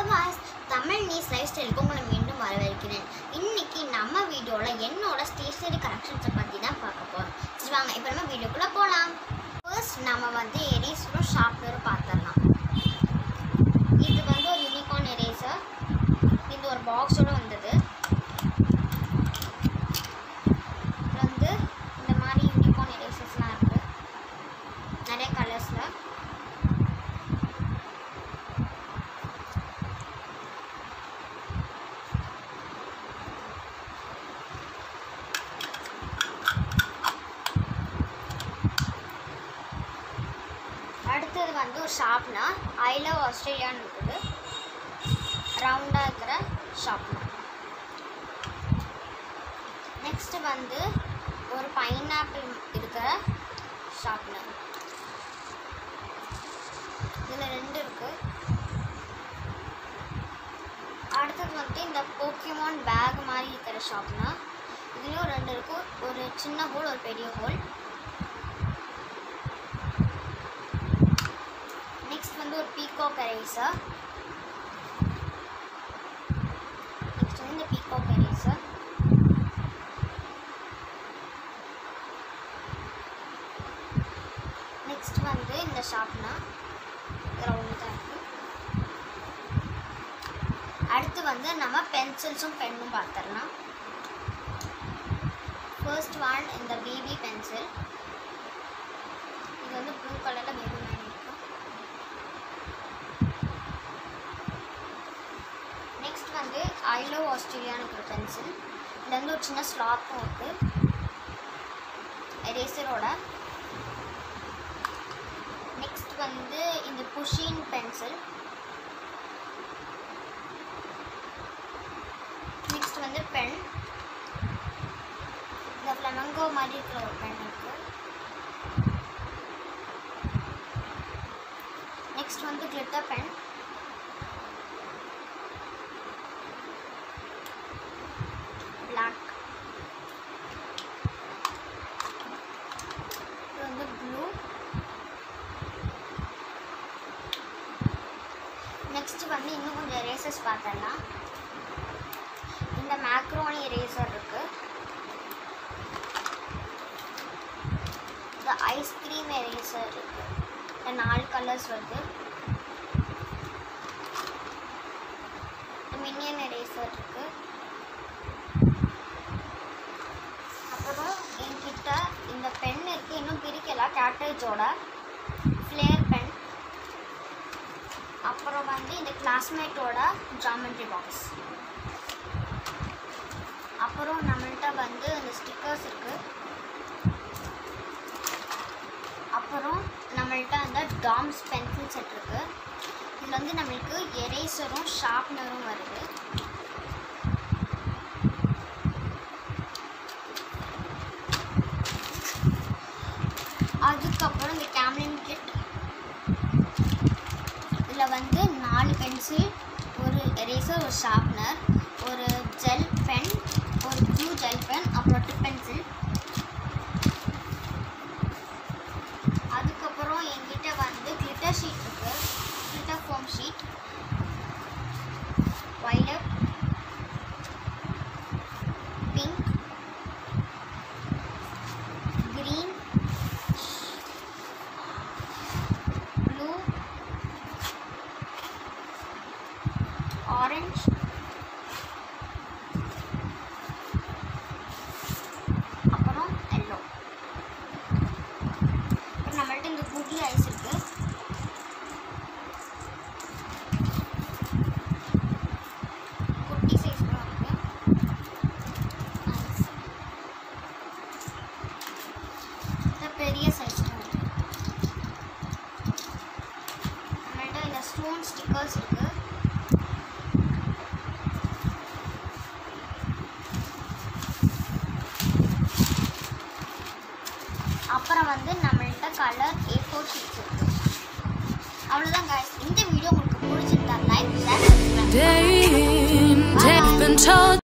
guys Tamil knees life ஸ்டைலுக்கு உங்களை மீண்டும் வரவேற்கிறேன் இன்னைக்கு நம்ம வீடியோவில் என்னோட ஸ்டேஷனரி கலெக்ஷன்ஸை பற்றி தான் பார்க்க போகிறோம் சரி வாங்க இப்போ நம்ம வீடியோக்குள்ளே போகலாம் ஃபர்ஸ்ட் நம்ம வந்து எரேசரும் ஷார்ப்னரும் பார்த்துடலாம் இது வந்து ஒரு யூனிகார்ன் எரேசர் இது ஒரு பாக்ஸோட வந்தது இது வந்து இந்த மாதிரி யூனிகார்ன் எரேசர்ஸ்லாம் இருக்குது நிறைய கலர்ஸில் அடுத்தது வந்து ஒரு ஷாப்னா ஐ லவ் ஆஸ்திரேலியான்னு இருக்குது ரவுண்டாக இருக்கிற ஷாப்னா நெக்ஸ்ட் வந்து ஒரு பைனாப்பிள் இருக்கிற ஷாப்னர் இதில் ரெண்டு இருக்கு அடுத்தது வந்து இந்த போக்கிமான் பேக் மாதிரி இருக்கிற ஷாப்னா இதுலேயும் ரெண்டு இருக்கு ஒரு சின்ன ஹோல் ஒரு பெரிய ஹோல் நெக்ஸ்ட் வந்து ஒரு பீகாக் எரேசர் நெக்ஸ்ட் வந்து இந்த பீகாக் எரேசர் நெக்ஸ்ட் வந்து இந்த ஷாப்னா ரவுண்டு தான் இருக்கு அடுத்து வந்து நம்ம பென்சில்ஸும் பென்னும் பார்த்துடலாம் ஃபர்ஸ்ட் ஒன் இந்த பேபி பென்சில் இது வந்து ப்ளூ கலரில் பேபி மேன் இருக்கு நெக்ஸ்ட் வந்து ஐ லவ் ஆஸ்திரேலியான்னு இருக்கிற பென்சில் இது வந்து ஒரு சின்ன ஸ்லாப்பும் இருக்கு எரேசரோட நெக்ஸ்ட் வந்து இந்த புஷின் பென்சில் நெக்ஸ்ட் வந்து பென் இந்த ஃப்ளமங்கோ மாதிரி இருக்கிற ஒரு பென் இருக்கு நெக்ஸ்ட் வந்து கிளிட்டர் பென் பிளாக் இது வந்து ப்ளூ நெக்ஸ்ட் வந்து இன்னும் கொஞ்சம் எரேசர்ஸ் பார்த்தலாம் இந்த மேக்ரோனி எரேசர் இருக்கு இந்த ஐஸ்கிரீம் எரேசர் இருக்கு இந்த நாலு கலர்ஸ் வருது மினியன் எரேசர் இருக்கு அப்புறம் என்கிட்ட இந்த பென் இருக்கு இன்னும் பிரிக்கல கேட்டேஜோட ஃப்ளேர் பென் அப்புறம் வந்து இந்த கிளாஸ்மேட்டோட ஜாமெண்ட்ரி பாக்ஸ் அப்புறம் நம்மள்ட்ட வந்து இந்த ஸ்டிக்கர்ஸ் இருக்கு அப்புறம் நம்மள்ட்ட அந்த டாம்ஸ் பென்சில் செட் இருக்கு இதில் வந்து நம்மளுக்கு எரேசரும் ஷார்ப்னரும் வருது அதுக்கப்புறம் இந்த கேம்லின் கிட் இதில் வந்து நாலு பென்சில் ஒரு எரேசர் ஒரு ஷார்ப்னர் ஒரு ஜெல் பென் ஒரு ப்ளூ ஜெல் பென் அப்புறம் டிப் பென்சில் அதுக்கப்புறம் என்கிட்ட வந்து கிளிட்டர் ஷீட் இருக்கு glitter foam sheet violet pink green blue orange அப்புறம் எல்லோ அப்புறம் நம்மள்ட்ட இந்த குட்டி ஐஸ் இருக்கு குட்டி சைஸ் இருக்கு ஐஸ் இந்த பெரிய சைஸ் இருக்கு நம்மள்ட்ட இந்த ஸ்டோன் ஸ்டிக்கர்ஸ் இருக்கு அப்புறம் வந்து நம்மள்ட்ட கலர் ஏ ஃபோர் ஷீட்ஸ் இருக்கு அவ்வளோதான் guys இந்த வீடியோ உங்களுக்கு பிடிச்சிருந்தா like share Day in, day been told